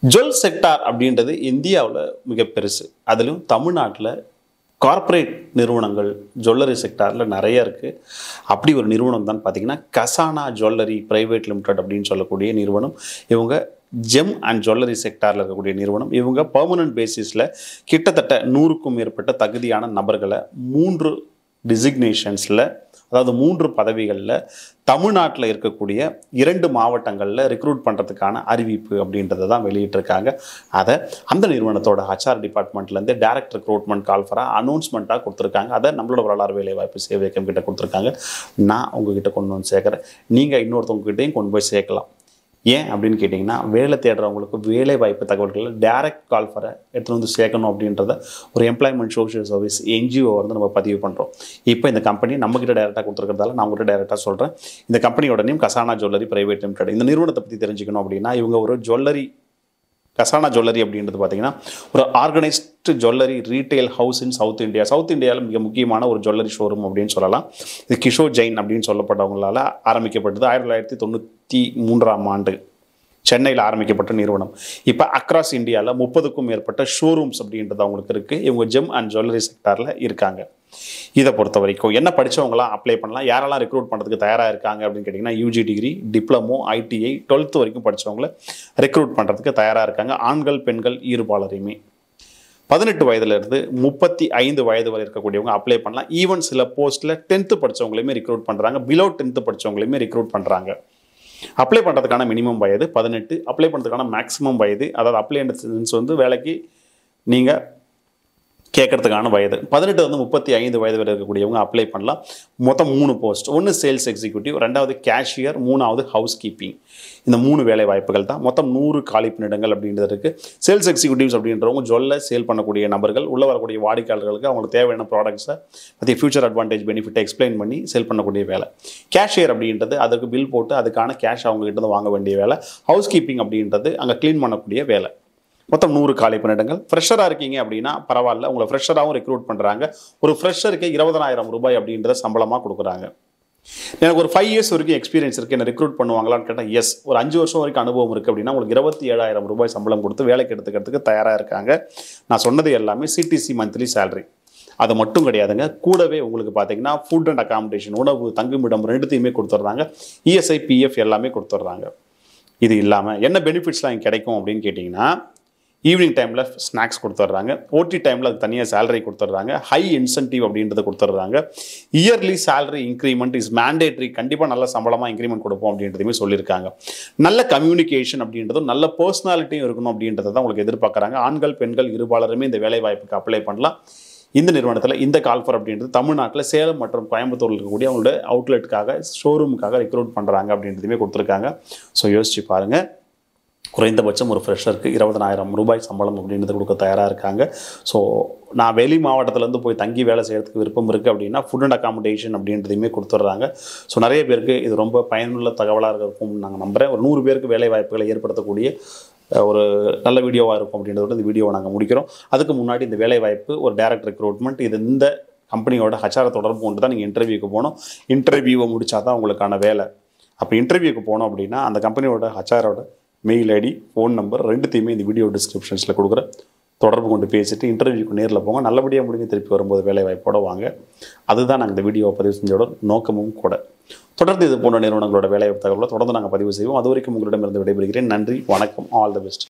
jewel sector அப்படின்றது இந்தியாவில் மிக பெருசு அதிலும் தமிழ்நாட்டில் கார்ப்பரேட் நிறுவனங்கள் ஜுவல்லரி செக்டாரில் நிறைய இருக்குது அப்படி ஒரு நிறுவனம் தான் பார்த்தீங்கன்னா கசானா ஜுவல்லரி பிரைவேட் லிமிடெட் அப்படின்னு சொல்லக்கூடிய நிறுவனம் இவங்க ஜெம் அண்ட் ஜுவல்லரி செக்டாரில் இருக்கக்கூடிய நிறுவனம் இவங்க பர்மனன்ட் பேசிஸில் கிட்டத்தட்ட நூறுக்கும் மேற்பட்ட தகுதியான நபர்களை மூன்று டிசிக்னேஷன்ஸில் அதாவது மூன்று பதவிகளில் தமிழ்நாட்டில் இருக்கக்கூடிய இரண்டு மாவட்டங்களில் ரெக்ரூட் பண்ணுறதுக்கான அறிவிப்பு அப்படின்றத தான் வெளியிட்டிருக்காங்க அதை அந்த நிறுவனத்தோட ஹச்ஆர் டிபார்ட்மெண்ட்லேருந்து டேரக்ட் ரெக்ரூட்மெண்ட் கால்ஃபராக அனௌன்ஸ்மெண்ட்டாக கொடுத்துருக்காங்க அதை நம்மளோட வரலாறு வேலைவாய்ப்பு சேவைக்கம் கிட்ட கொடுத்துருக்காங்க நான் உங்ககிட்ட கொண்டு வந்து சேர்க்குறேன் நீங்கள் இன்னொருத்தவங்ககிட்டையும் கொண்டு போய் சேர்க்கலாம் ஏன் அப்படின்னு கேட்டிங்கன்னா வேலை தேடுறவங்களுக்கு வேலை வாய்ப்பு தகவல்களை டேரக்ட் கால்ஃபரை எடுத்துகிட்டு வந்து சேர்க்கணும் அப்படின்றத ஒரு எம்ப்ளாய்மெண்ட் சோஷியல் சர்வீஸ் என்ஜிஓ வந்து நம்ம பதிவு பண்ணுறோம் இப்போ இந்த கம்பெனி நம்மக்கிட்ட டேரெக்டாக கொடுத்துருக்கிறதால நான் உங்கள்கிட்ட டேரெக்டாக சொல்கிறேன் இந்த கம்பெனியோட name Khazana jewellery private limited இந்த நிறுவனத்தை பற்றி தெரிஞ்சுக்கணும் அப்படின்னா இவங்க ஒரு ஜுவல்லரி கசானா ஜுவல்லரி அப்படின்றது பார்த்தீங்கன்னா ஒரு organised jewellery retail house in South India South இந்தியாவில் மிக முக்கியமான ஒரு ஜுவல்லரி ஷோரூம் அப்படின்னு சொல்லலாம் இது கிஷோர் ஜெயின் அப்படின்னு சொல்லப்பட்டவங்களால ஆரம்பிக்கப்பட்டது ஆயிரத்தி தொள்ளாயிரத்தி தொண்ணூற்றி மூன்றாம் ஆண்டு சென்னையில் ஆரம்பிக்கப்பட்ட நிறுவனம் இப்போ அக்ராஸ் இந்தியாவில் முப்பதுக்கும் மேற்பட்ட ஷோரூம்ஸ் அப்படின்றது அவங்களுக்கு இருக்குது இவங்க ஜெம் அண்ட் ஜுவல்லரி செக்டாரில் இருக்காங்க இதை பொறுத்த வரைக்கும் என்ன படித்தவங்களாம் அப்ளை பண்ணலாம் யாரெல்லாம் ரெக்ரூட் பண்ணுறதுக்கு தயாராக இருக்காங்க அப்படின்னு கேட்டிங்கன்னா UG degree diploma ITI twelfth வரைக்கும் படித்தவங்கள ரெக்ரூட் பண்ணுறதுக்கு தயாராக இருக்காங்க ஆண்கள் பெண்கள் ஈடுபாளரையுமே பதினெட்டு வயதுலேருந்து முப்பத்தி ஐந்து வயது வரை இருக்கக்கூடியவங்க அப்ளை பண்ணலாம் ஈவன் சில போஸ்ட்டில் டென்த்து படித்தவங்களையுமே ரெக்ரூட் பண்ணுறாங்க பிலோ டென்த்து படித்தவங்களையுமே ரெக்ரூட் பண்ணுறாங்க அப்ளை பண்ணுறதுக்கான மினிமம் வயது பதினெட்டு அப்ளை பண்ணுறதுக்கான மேக்ஸிமம் வயது அதாவது அப்ளை வந்து வேலைக்கு நீங்கள் கேட்கறதுக்கான வயது பதினெட்டு வந்து முப்பத்தி ஐந்து வயது வரை இருக்கக்கூடியவங்க அப்ளை பண்ணலாம் மொத்தம் மூணு போஸ்ட் ஒன்று சேல்ஸ் எக்ஸிக்யூட்டிவ் ரெண்டாவது கேஷியர் மூணாவது ஹவுஸ் கீப்பிங் இந்த மூணு வேலை வாய்ப்புகள் தான் மொத்தம் நூறு காலி பணியிடங்கள் அப்படின்றது இருக்குது சேல்ஸ் எக்ஸிக்யூட்டிவ்ஸ் அப்படின்றவங்க ஜொல்ல சேல் பண்ணக்கூடிய நபர்கள் உள்ள வரக்கூடிய வாடிக்கையாளர்களுக்கு அவங்களுக்கு தேவையான ப்ராடக்ட்ஸை பற்றி ஃபியூச்சர் அட்வான்டேஜ் பெனிஃபிட்டை எக்ஸ்பிளைன் பண்ணி சேல் பண்ணக்கூடிய வேலை கேஷியர் அப்படின்றது அதுக்கு பில் போட்டு அதுக்கான கேஷ் அவங்க கிட்ட இருந்து வாங்க வேண்டிய வேலை ஹவுஸ் கீப்பிங் அப்படின்றது அங்கே க்ளீன் பண்ணக்கூடிய வேலை மொத்தம் நூறு காலி பணியிடங்கள் ஃப்ரெஷராக இருக்கீங்க அப்படின்னா பரவாயில்ல உங்களை ஃப்ரெஷராகவும் ரெக்ரூட் பண்ணுறாங்க ஒரு ஃப்ரெஷருக்கு இருபதனாயிரம் ரூபாய் அப்படின்றத சம்பளமாக கொடுக்குறாங்க எனக்கு ஒரு ஃபைவ் இயர்ஸ் வரைக்கும் எக்ஸ்பீரியன்ஸ் இருக்குது என்ன ரெக்ரூட் பண்ணுவாங்களான்னு கேட்டால் எஸ் ஒரு அஞ்சு வருஷம் வரைக்கும் அனுபவம் இருக்குது அப்படின்னா உங்களுக்கு இருபத்தி ஏழாயிரம் ரூபாய் சம்பளம் கொடுத்து வேலைக்கு எடுத்துக்கிறதுக்கு தயாராக இருக்காங்க நான் சொன்னது எல்லாமே சிடிசி மந்த்லி சேலரி அது மட்டும் கிடையாதுங்க கூடவே உங்களுக்கு பார்த்தீங்கன்னா ஃபுட் அண்ட் அகாமடேஷன் உணவு தங்குமிடம் ரெண்டுத்தையுமே கொடுத்துட்றாங்க இஎஸ்ஐ பிஎஃப் எல்லாமே கொடுத்துட்றாங்க இது இல்லாமல் என்ன பெனிஃபிட்ஸ்லாம் இங்கே கிடைக்கும் அப்படின்னு கேட்டிங்கன்னா ஈவினிங் டைமில் ஸ்நாக்ஸ் கொடுத்துட்றாங்க ஓடி டைமில் அது தனியாக சேலரி கொடுத்துட்றாங்க ஹை இன்சென்டிவ் அப்படின்றத கொடுத்துட்றாங்க yearly salary increment is mandatory கண்டிப்பாக நல்ல சம்பளமாக இன்க்ரிமெண்ட் கொடுப்போம் அப்படின்றதுமே சொல்லியிருக்காங்க நல்ல கம்யூனிகேஷன் அப்படின்றதும் நல்ல பர்சனாலிட்டியும் இருக்கணும் அப்படின்றத தான் உங்களுக்கு எதிர்பார்க்குறாங்க ஆண்கள் பெண்கள் இருபாலருமே இந்த வேலை வாய்ப்புக்கு அப்ளை பண்ணலாம் இந்த நிறுவனத்தில் இந்த கால்ஃபர் அப்படின்றது தமிழ்நாட்டில் சேலம் மற்றும் கோயம்புத்தூரில் இருக்கக்கூடிய அவங்களோட அவுட்லெட்டுக்காக ஷோரூமுக்காக ரெக்ரூட் பண்ணுறாங்க அப்படின்றதுமே கொடுத்துருக்காங்க ஸோ யோசிச்சு பாருங்கள் குறைந்தபட்சம் ஒரு ஃப்ரெஷருக்கு இருபதனாயிரம் ரூபாய் சம்பளம் அப்படின்றது கொடுக்க தயாராக இருக்காங்க ஸோ நான் வெளி மாவட்டத்துலேருந்து போய் தங்கி வேலை செய்கிறதுக்கு விருப்பம் இருக்குது அப்படின்னா ஃபுட் அண்ட் அகாமடேஷன் அப்படின்றதையுமே கொடுத்துட்றாங்க ஸோ நிறைய பேருக்கு இது ரொம்ப பயனுள்ள தகவலாக இருக்கும் நாங்கள் நம்புகிறேன் ஒரு நூறு பேருக்கு வேலை வாய்ப்புகளை ஏற்படுத்தக்கூடிய அஹ், ஒரு நல்ல வீடியோவாக இருக்கும் அப்படின்றதோட இந்த வீடியோவை நாங்கள் முடிக்கிறோம் அதுக்கு முன்னாடி இந்த வேலை வாய்ப்பு ஒரு டேரக்ட் ரெக்ரூட்மெண்ட் இது இந்த கம்பெனியோட ஹச்ஆரை தொடர்பு கொண்டு தான் நீங்கள் இன்டர்வியூக்கு போகணும் இன்டர்வியூவை முடிச்சா தான் உங்களுக்கான வேலை அப்போ இன்டர்வியூக்கு போனோம் அப்படின்னா அந்த கம்பெனியோட ஹச்ஆரோட மெயில் ஐடி ஃபோன் நம்பர் ரெண்டுத்தையுமே இந்த வீடியோ டிஸ்கிரிப்ஷன்ஸில் கொடுக்குறேன் தொடர்பு கொண்டு பேசிட்டு இன்டர்வியூக்கு நேரில் போங்க நல்லபடியாக முடிஞ்சு திருப்பி வரும்போது வேலை வாய்ப்போட வாங்க அதுதான் நாங்கள் இந்த வீடியோவை பதிவு செஞ்சோட நோக்கமும் கூட தொடர்ந்து இது போன்ற நிறுவனங்களோட வேலை வாய்ப்பு தகவலை தொடர்ந்து நாங்கள் பதிவு செய்வோம் அது வரைக்கும் உங்களிடமிருந்து விடைபெறுகிறேன் நன்றி வணக்கம் ஆல் தி பெஸ்ட்